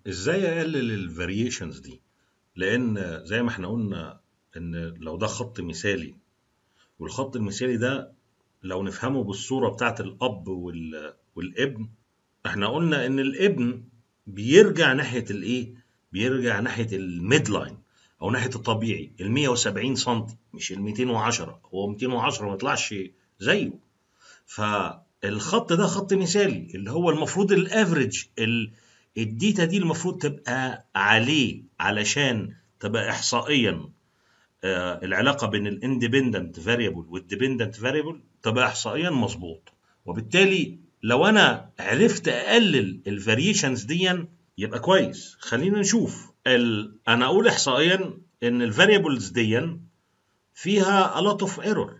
ازاي اقلل الفاريشنز دي لان زي ما احنا قلنا ان لو ده خط مثالي والخط المثالي ده لو نفهمه بالصورة بتاعت الأب وال... والابن احنا قلنا إن الابن بيرجع ناحية الإيه؟ بيرجع ناحية الميد لاين أو ناحية الطبيعي ال 170 سم مش ال 210 هو 210 ما يطلعش زيه فالخط ده خط مثالي اللي هو المفروض الافريج الديتا دي المفروض تبقى عليه علشان تبقى احصائيا آه، العلاقه بين الاندبندنت فاريبل والديبندنت فاريبل تبقى احصائيا مظبوط وبالتالي لو انا عرفت اقلل الفاريشنز دي يبقى كويس خلينا نشوف ال... انا اقول احصائيا ان الفاريبلز دي فيها a lot of error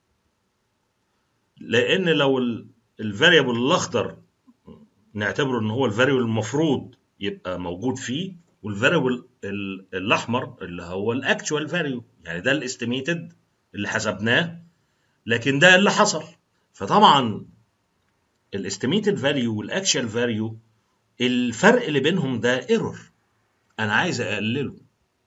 لان لو الفاريبل الاخضر نعتبره ان هو الفاريبل المفروض يبقى موجود فيه والفاريبل الاحمر اللي هو الاكتوال فاليو يعني ده الاستيميتد اللي حسبناه لكن ده اللي حصل فطبعا الاستيميتد فاليو والاكشوال فاليو الفرق اللي بينهم ده ايرور انا عايز اقلله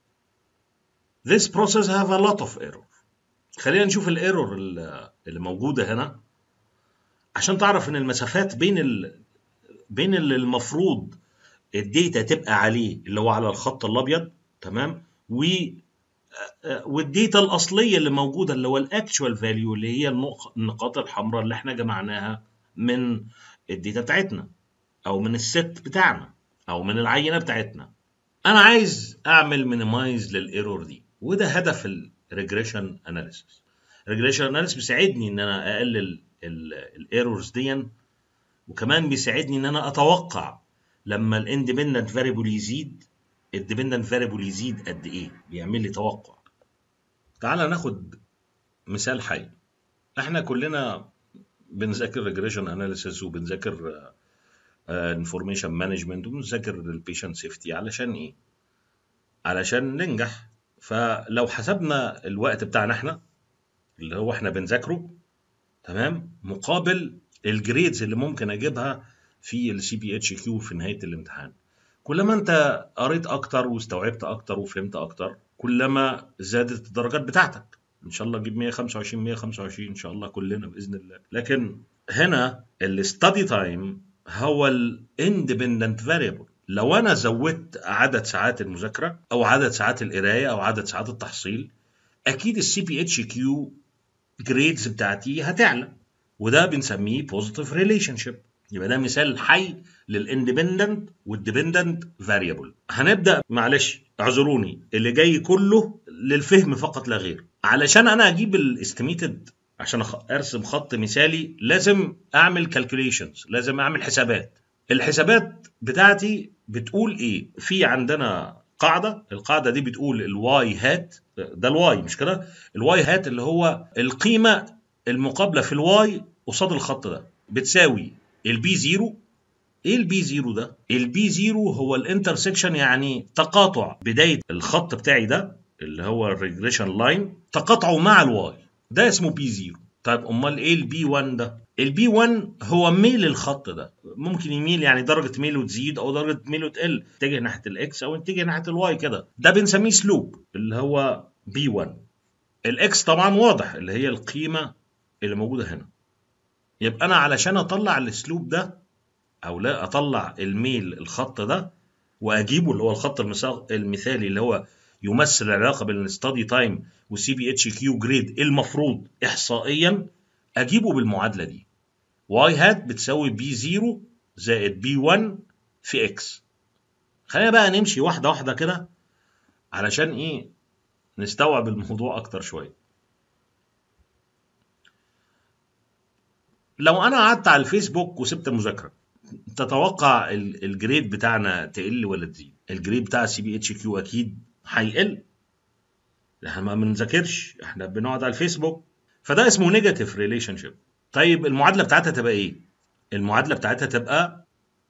this process have a lot of error خلينا نشوف الايرور اللي موجوده هنا عشان تعرف ان المسافات بين ال... بين اللي المفروض الداتا تبقى عليه اللي هو على الخط الابيض تمام و والديتا الاصليه اللي موجوده اللي هو الاكتشوال فاليو اللي هي النقاط الحمراء اللي احنا جمعناها من الديتا بتاعتنا او من الست بتاعنا او من العينه بتاعتنا انا عايز اعمل مينيمايز للايرور دي وده هدف الريجريشن اناليسيس الريجريشن اناليسيس بيساعدني ان انا اقلل الايرورز دي وكمان بيساعدني ان انا اتوقع لما الاندبندنت فاريبل يزيد الديبندنت فاريبل يزيد قد ايه بيعمل لي توقع تعال ناخد مثال حي احنا كلنا بنذاكر ريجريشن اناليسيس وبنذاكر انفورميشن مانجمنت وبنذاكر البيشنت سيفتي علشان ايه علشان ننجح فلو حسبنا الوقت بتاعنا احنا اللي هو احنا بنذاكره تمام مقابل الجريدز اللي ممكن اجيبها في السي بي اتش كيو في نهايه الامتحان كلما انت قريت اكتر واستوعبت اكتر وفهمت اكتر كلما زادت الدرجات بتاعتك ان شاء الله تجيب 125 125 ان شاء الله كلنا باذن الله لكن هنا الستادي تايم هو الاندبندنت فاريبل لو انا زودت عدد ساعات المذاكره او عدد ساعات القرايه او عدد ساعات التحصيل اكيد السي بي اتش كيو جريدز بتاعتي هتعلى وده بنسميه بوزيتيف ريليشن شيب يبقى ده مثال حي للاندبندنت والديبندنت فاريبل هنبدا معلش اعذروني اللي جاي كله للفهم فقط لا غير علشان انا اجيب الاستيميتد عشان ارسم خط مثالي لازم اعمل كالكوليشنز لازم اعمل حسابات الحسابات بتاعتي بتقول ايه في عندنا قاعده القاعده دي بتقول الواي هات ده الواي مش كده الواي هات اللي هو القيمه المقابله في الواي قصاد الخط ده بتساوي البي زيرو ايه البي زيرو ده البي زيرو هو الانترسكشن يعني تقاطع بدايه الخط بتاعي ده اللي هو الريجريشن لاين تقاطعه مع الواي ده اسمه بي زيرو طيب امال ايه البي 1 ده البي 1 هو ميل الخط ده ممكن يميل يعني درجه ميله تزيد او درجه ميله تقل تتجه ناحيه الاكس او تتجه ناحيه الواي كده ده بنسميه سلوب اللي هو بي 1 الاكس طبعا واضح اللي هي القيمه اللي موجوده هنا يبقى انا علشان اطلع الاسلوب ده او لا اطلع الميل الخط ده واجيبه اللي هو الخط المثالي اللي هو يمثل العلاقه بين الستادي تايم والسي بي اتش كيو جريد المفروض احصائيا اجيبه بالمعادله دي واي هات بتساوي بي 0 زائد بي 1 في اكس خلينا بقى نمشي واحده واحده كده علشان ايه نستوعب الموضوع اكتر شويه لو انا قعدت على الفيسبوك وسبت المذاكره تتوقع الجريد بتاعنا تقل ولا تزيد الجريد بتاع السي بي اتش كيو اكيد هيقل احنا ما بنذاكرش احنا بنقعد على الفيسبوك فده اسمه نيجاتيف ريليشن شيب طيب المعادله بتاعتها تبقى ايه المعادله بتاعتها تبقى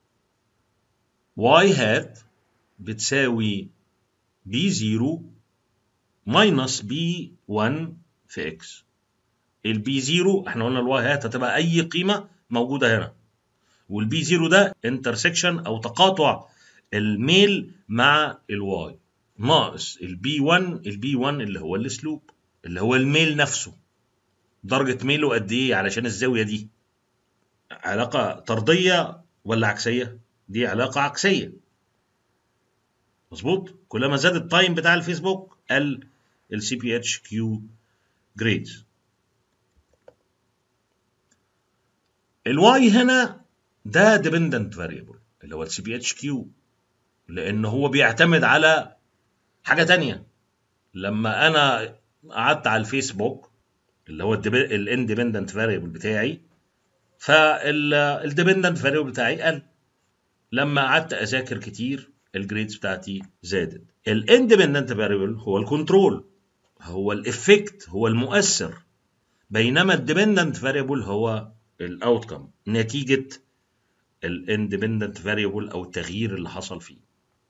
y هات بتساوي b0 ماينس b1 في x البي 0 احنا قلنا الواي هات هتبقى اي قيمه موجوده هنا والبي 0 ده انترسكشن او تقاطع الميل مع الواي ناقص البي 1 البي 1 اللي هو السلوب اللي هو الميل نفسه درجة ميله قد ايه علشان الزاوية دي علاقة طردية ولا عكسية دي علاقة عكسية مظبوط كلما زاد التايم بتاع الفيسبوك قل السي بي اتش كيو جريدز الواي هنا ده ديبندنت فاريبل اللي هو السي بي اتش كيو لان هو بيعتمد على حاجه تانية لما انا قعدت على الفيسبوك اللي هو الاندبندنت فاريبل بتاعي فالديبندنت فاريبل بتاعي قل لما قعدت اذاكر كتير الجريدز بتاعتي زادت الاندبندنت فاريبل هو الكنترول هو الافكت هو المؤثر بينما الديبندنت فاريبل هو الاوتكم نتيجه الاندبندنت فاريبل او التغيير اللي حصل فيه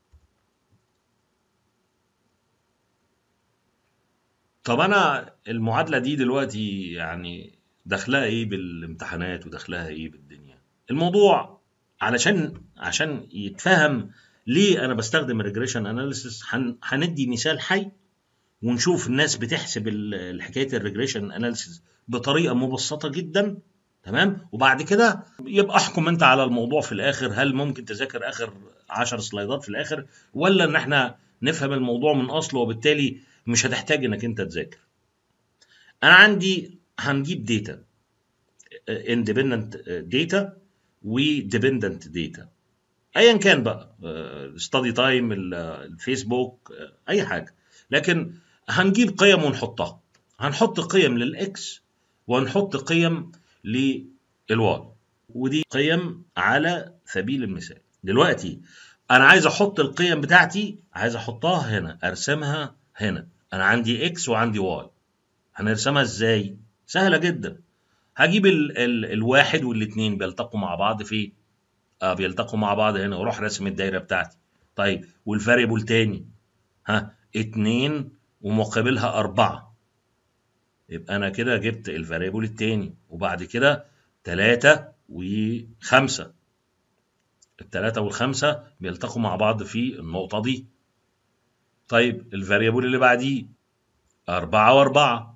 طب انا المعادله دي دلوقتي يعني داخلها ايه بالامتحانات وداخلها ايه بالدنيا الموضوع علشان عشان يتفهم ليه انا بستخدم الريجريشن اناليسيس هندي مثال حي ونشوف الناس بتحسب الحكايه الريجريشن اناليسيس بطريقه مبسطه جدا تمام وبعد كده يبقى احكم انت على الموضوع في الاخر هل ممكن تذاكر اخر 10 سلايدات في الاخر ولا ان احنا نفهم الموضوع من اصله وبالتالي مش هتحتاج انك انت تذاكر انا عندي هنجيب داتا اندبندنت داتا وديبندنت داتا ايا كان بقى ستادي تايم الفيسبوك اي حاجه لكن هنجيب قيم ونحطها هنحط قيم للاكس وهنحط قيم للواي ودي قيم على سبيل المثال دلوقتي انا عايز احط القيم بتاعتي عايز احطها هنا ارسمها هنا انا عندي اكس وعندي واي هنرسمها ازاي سهله جدا هجيب ال ال الواحد والاثنين بيلتقوا مع بعض في اه بيلتقوا مع بعض هنا واروح راسم الدايره بتاعتي طيب والفاريبل تاني ها اتنين ومقابلها أربعة يبقى أنا كده جبت الفاريبل التاني وبعد كده تلاتة وخمسة التلاتة والخمسة بيلتقوا مع بعض في النقطة دي طيب الفاريبل اللي بعديه أربعة وأربعة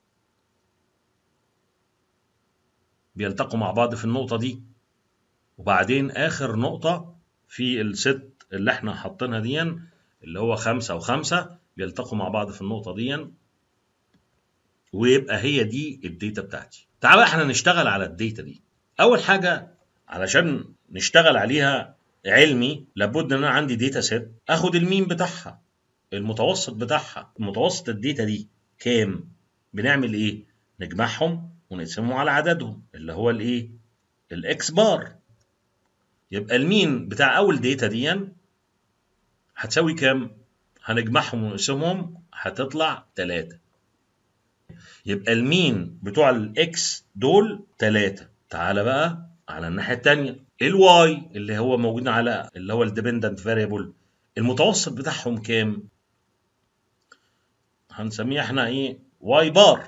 بيلتقوا مع بعض في النقطة دي وبعدين آخر نقطة في الست اللي احنا حاطينها دي اللي هو خمسة وخمسة بيلتقوا مع بعض في النقطة دي ويبقى هي دي الداتا بتاعتي تعال بقى احنا نشتغل على الداتا دي أول حاجة علشان نشتغل عليها علمي لابد ان انا عندي داتا سيت اخد المين بتاعها المتوسط بتاعها متوسط الداتا دي كام بنعمل ايه نجمعهم ونقسمهم على عددهم اللي هو الايه الاكس بار يبقى المين بتاع اول داتا دي هتساوي كام هنجمعهم ونقسمهم هتطلع 3 يبقى المين بتوع الاكس دول 3 تعالى بقى على الناحيه الثانيه الواي اللي هو موجود على اللي هو الديبندنت فاريبل المتوسط بتاعهم كام هنسميه احنا ايه واي بار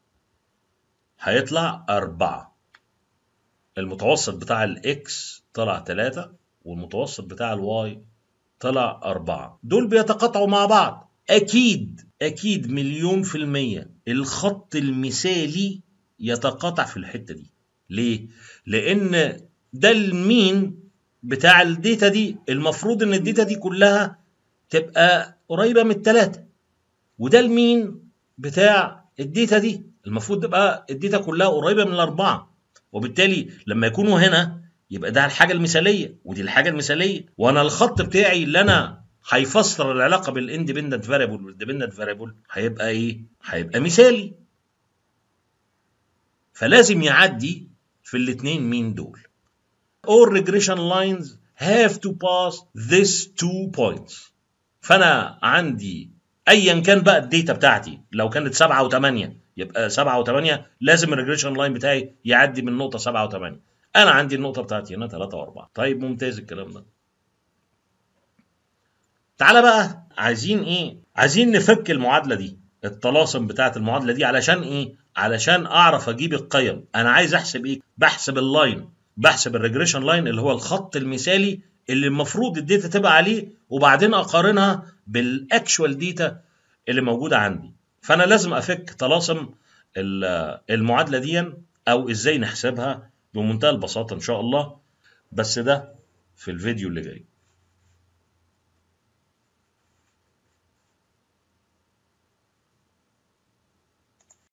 هيطلع أربعة المتوسط بتاع الإكس طلع تلاتة والمتوسط بتاع الواي طلع أربعة دول بيتقاطعوا مع بعض أكيد أكيد مليون في المية الخط المثالي يتقاطع في الحتة دي ليه؟ لأن ده المين بتاع الداتا دي المفروض إن الداتا دي كلها تبقى قريبة من التلاتة وده المين بتاع الداتا دي المفروض تبقى الداتا كلها قريبه من الاربعه وبالتالي لما يكونوا هنا يبقى ده الحاجه المثاليه ودي الحاجه المثاليه وانا الخط بتاعي اللي انا هيفسر العلاقه بالاندبندنت فاريبل والديبندنت فاريبل هيبقى ايه هيبقى مثالي فلازم يعدي في الاثنين مين دول all regression lines have to pass this two points فانا عندي ايا كان بقى الداتا بتاعتي لو كانت 7 و8 يبقى 7 و8 لازم الريجريشن لاين بتاعي يعدي من نقطه 7 و8 انا عندي النقطه بتاعتي هنا 3 و4 طيب ممتاز الكلام ده تعالى بقى عايزين ايه عايزين نفك المعادله دي الطلاسم بتاعت المعادله دي علشان ايه علشان اعرف اجيب القيم انا عايز احسب ايه بحسب اللاين بحسب الريجريشن لاين اللي هو الخط المثالي اللي المفروض الداتا تبقى عليه وبعدين اقارنها بالاكشوال داتا اللي موجوده عندي فانا لازم افك طلاسم ال- المعادله دي او ازاي نحسبها بمنتهى البساطه ان شاء الله بس ده في الفيديو اللي جاي